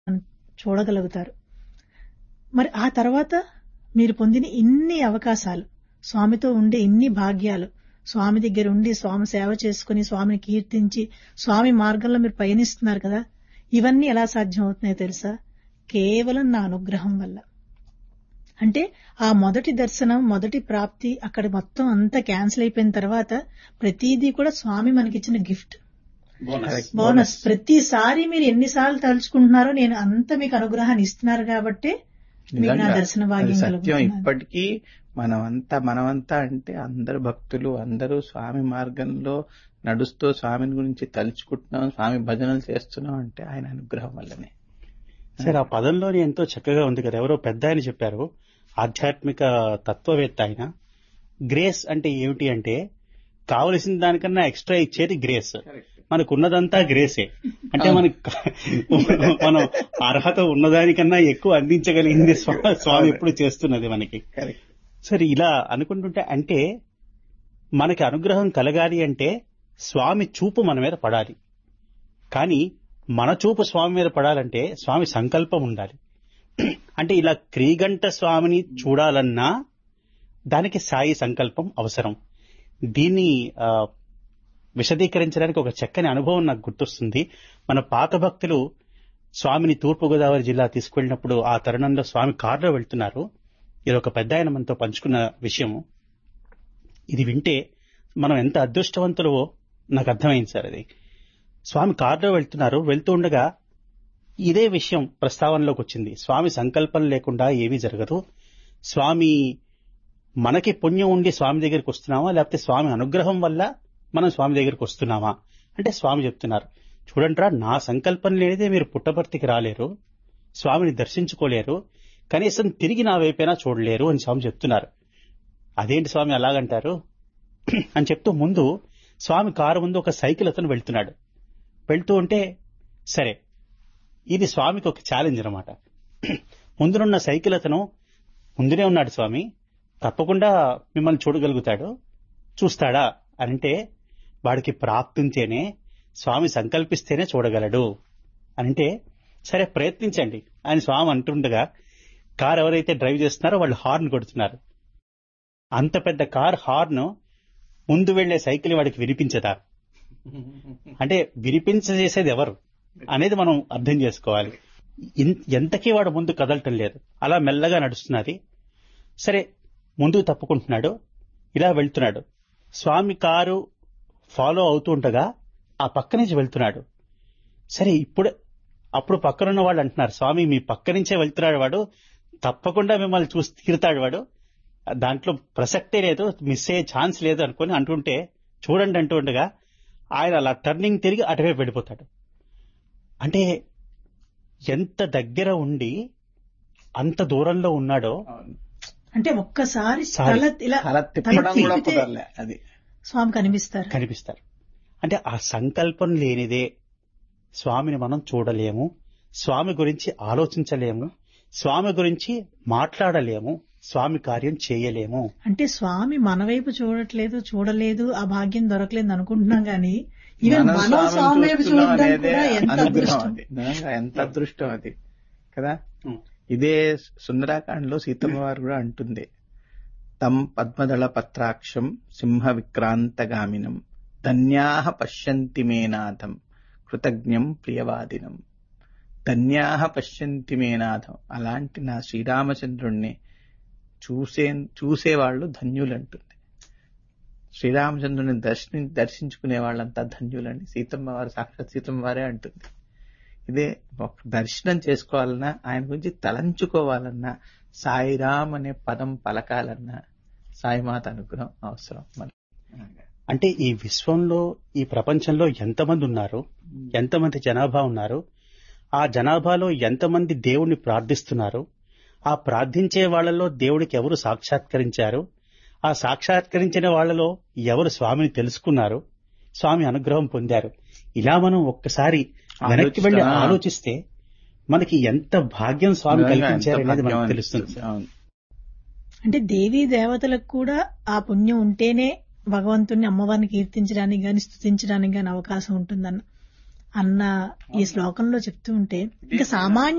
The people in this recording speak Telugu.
చూడగలుగుతారు మరి ఆ తర్వాత మీరు పొందిన ఇన్ని అవకాశాలు స్వామితో ఉండే ఇన్ని భాగ్యాలు స్వామి దగ్గర ఉండి స్వామి సేవ చేసుకుని స్వామిని కీర్తించి స్వామి మార్గంలో మీరు పయనిస్తున్నారు కదా ఇవన్నీ ఎలా సాధ్యం అవుతున్నాయో తెలుసా కేవలం నా అనుగ్రహం వల్ల అంటే ఆ మొదటి దర్శనం మొదటి ప్రాప్తి అక్కడ మొత్తం అంతా క్యాన్సిల్ అయిపోయిన తర్వాత ప్రతిదీ కూడా స్వామి మనకిచ్చిన గిఫ్ట్ బోనస్ ప్రతిసారి మీరు ఎన్నిసార్లు తలుచుకుంటున్నారో నేను అంత మీకు అనుగ్రహాన్ని ఇస్తున్నారు కాబట్టి మీకు నా నిజంగా దర్శన అది భాగ్యం సత్యం కలుగుతున్నది. ఇప్పటికీ మనమంతా మనమంతా అంటే అందరు భక్తులు అందరూ స్వామి మార్గంలో నడుస్తూ స్వామిని గురించి తలుచుకుంటున్నాం స్వామి భజనలు చేస్తున్నాం అంటే ఆయన అనుగ్రహం వల్లనే సరే ఆ పదంలోనే ఎంతో చక్కగా ఉంది కదా ఎవరో పెద్ద ఆయన చెప్పారు ఆధ్యాత్మిక తత్వవేత్త ఆయన గ్రేస్ అంటే ఏమిటి అంటే కావలసిన దానికన్నా ఎక్స్ట్రా ఇచ్చేది గ్రేస్ మనకు ఉన్నదంతా గ్రేసే అంటే మనకి మనం అర్హత ఉన్నదానికన్నా ఎక్కువ అందించగలిగింది స్వా- స్వామి ఎప్పుడు చేస్తున్నది మనకి కరెక్ట్ సరే ఇలా అనుకుంటుంటే అంటే మనకి అనుగ్రహం కలగాలి అంటే స్వామి చూపు మన మీద పడాలి కానీ మన చూపు స్వామి మీద పడాలంటే స్వామి సంకల్పం ఉండాలి అంటే ఇలా క్రీగంట స్వామిని చూడాలన్నా దానికి సాయి సంకల్పం అవసరం దీన్ని ఆ, విశదీకరించడానికి ఒక చక్కని అనుభవం నాకు గుర్తొస్తుంది మన పాత భక్తులు స్వామిని తూర్పుగోదావరి జిల్లా తీసుకెళ్ళినప్పుడు ఆ తరుణంలో స్వామి కారులో వెళ్తున్నారు ఇది ఒక పెద్ద ఆయన మనతో పంచుకున్న విషయం ఇది వింటే మనం ఎంత అదృష్టవంతులో నాకు అర్థమైంది సార్ అది స్వామి కారులో వెళ్తున్నారు వెళ్తూ ఉండగా ఇదే విషయం ప్రస్తావనలోకి వచ్చింది స్వామి సంకల్పం లేకుండా ఏమీ జరగదు స్వామి మనకి పుణ్యం ఉండి స్వామి దగ్గరికి వస్తున్నామా లేకపోతే స్వామి అనుగ్రహం వల్ల మనం స్వామి దగ్గరికి వస్తున్నామా అంటే స్వామి చెప్తున్నారు చూడండిరా నా సంకల్పం లేనిదే మీరు పుట్టపర్తికి రాలేరు స్వామిని దర్శించుకోలేరు కనీసం తిరిగి నా వైపైనా చూడలేరు అని స్వామి చెప్తున్నారు అదేంటి స్వామి అలాగంటారు అని చెప్తూ ముందు స్వామి కారు ముందు ఒక సైకిల్ అతను వెళ్తున్నాడు వెళ్తూ ఉంటే సరే ఇది స్వామికి ఒక ఛాలెంజ్ అనమాట ముందునున్న సైకిల్ అతను ముందునే ఉన్నాడు స్వామి తప్పకుండా మిమ్మల్ని చూడగలుగుతాడు చూస్తాడా అంటే వాడికి ప్రాప్తించేనే స్వామి సంకల్పిస్తేనే చూడగలడు అంటే సరే ప్రయత్నించండి అని స్వామి అంటుండగా కార్ ఎవరైతే డ్రైవ్ చేస్తున్నారో వాళ్ళు హార్న్ కొడుతున్నారు అంత పెద్ద కార్ హార్న్ ముందు వెళ్లే సైకిల్ వాడికి వినిపించదా అంటే వినిపించజేసేది ఎవరు అనేది మనం అర్థం చేసుకోవాలి ఇన్- ఎంతకీ వాడు ముందు కదలటం లేదు అలా మెల్లగా నడుస్తున్నది సరే ముందుకు తప్పుకుంటున్నాడు ఇలా వెళ్తున్నాడు స్వామి కారు ఫాలో అవుతూ ఉండగా ఆ పక్క నుంచి వెళ్తున్నాడు సరే ఇప్పుడు అప్పుడు పక్కనున్న వాళ్ళు అంటున్నారు స్వామి మీ పక్క నుంచే వెళ్తున్నాడు వాడు తప్పకుండా మిమ్మల్ని చూసి తీరుతాడు వాడు దాంట్లో ప్రసక్తే లేదు మిస్ అయ్యే ఛాన్స్ లేదు అనుకుని అంటుంటే చూడండి అంటూ ఉండగా ఆయన అలా టర్నింగ్ తిరిగి అటువైపు వెళ్ళిపోతాడు అంటే ఎంత దగ్గర ఉండి అంత దూరంలో ఉన్నాడో అంటే ఒక్కసారి సారి. తల ఇలా అలా తిప్పడం తల కూడా తిప్పితే కుదరలే అది స్వామి కనిపిస్తారు కనిపిస్తారు అంటే ఆ సంకల్పం లేనిదే స్వామిని మనం చూడలేము స్వామి గురించి ఆలోచించలేము స్వామి గురించి మాట్లాడలేము స్వామి కార్యం చేయలేము అంటే స్వామి మన వైపు చూడట్లేదు చూడలేదు ఆ భాగ్యం దొరకలేదు అనుకుంటున్నాం గాని ఈవెన్ మనం మనం స్వామి స్వామిని వైపు చూస్తున్నాం చూడడం అనేదే కూడా ఎంత అనుగ్రహం అదృష్టం అది నిజంగా ఎంత అదృష్టం అది కదా ఉం. ఇదే సుందరాకాండలో సీతమ్మ వారు కూడా అంటుంది తం పద్మదళ పత్రాక్షం సింహ విక్రాంతగామినం ధన్యాహ పశ్యంతి మేనాథం కృతజ్ఞం ప్రియవాదినం ధన్యాహ పశ్యంతి మేనాథం అలాంటి నా శ్రీరామచంద్రుణ్ణి చూసే చూసేవాళ్ళు ధన్యులంటుంది శ్రీరామచంద్రుని దర్శని దర్శించుకునే వాళ్ళంతా ధన్యులని సీతమ్మ వారు సాక్షాత్ సీతమ్మ వారే అంటుంది ఇదే ఒక దర్శనం చేసుకోవాలన్నా ఆయన గురించి తలంచుకోవాలన్నా సాయిరామ్ అనే పదం పలకాలన్నా సాయిమాత అనుగ్రహం అవసరం మరి అంటే ఈ విశ్వంలో ఈ ప్రపంచంలో ఎంతమంది ఉన్నారు ఎంతమంది జనాభా ఉన్నారు ఆ జనాభాలో ఎంతమంది దేవుణ్ణి ప్రార్థిస్తున్నారు ఆ ప్రార్థించే వాళ్ళలో దేవుడికి ఎవరు సాక్షాత్కరించారు ఆ సాక్షాత్కరించిన వాళ్ళలో ఎవరు స్వామిని తెలుసుకున్నారు స్వామి అనుగ్రహం పొందారు ఇలా మనం ఒక్కసారి వెనక్కి వెళ్లి ఆలోచిస్తా- ఆలోచిస్తే మనకి ఎంత భాగ్యం స్వామి నిజంగా ఎంత కల్పించారు అనేది భాగ్యం మనకు తెలుస్తుంది అనిపిస్తుంది. అవును. అంటే దేవీ దేవతలకు కూడా ఆ పుణ్యం ఉంటేనే భగవంతుణ్ణి అమ్మవారిని కీర్తించడానికి గాని స్తుతించడానికి గాని అవకాశం ఉంటుందన్న అన్న ఈ శ్లోకంలో చెప్తూ ఉంటే ఇంకా సామాన్య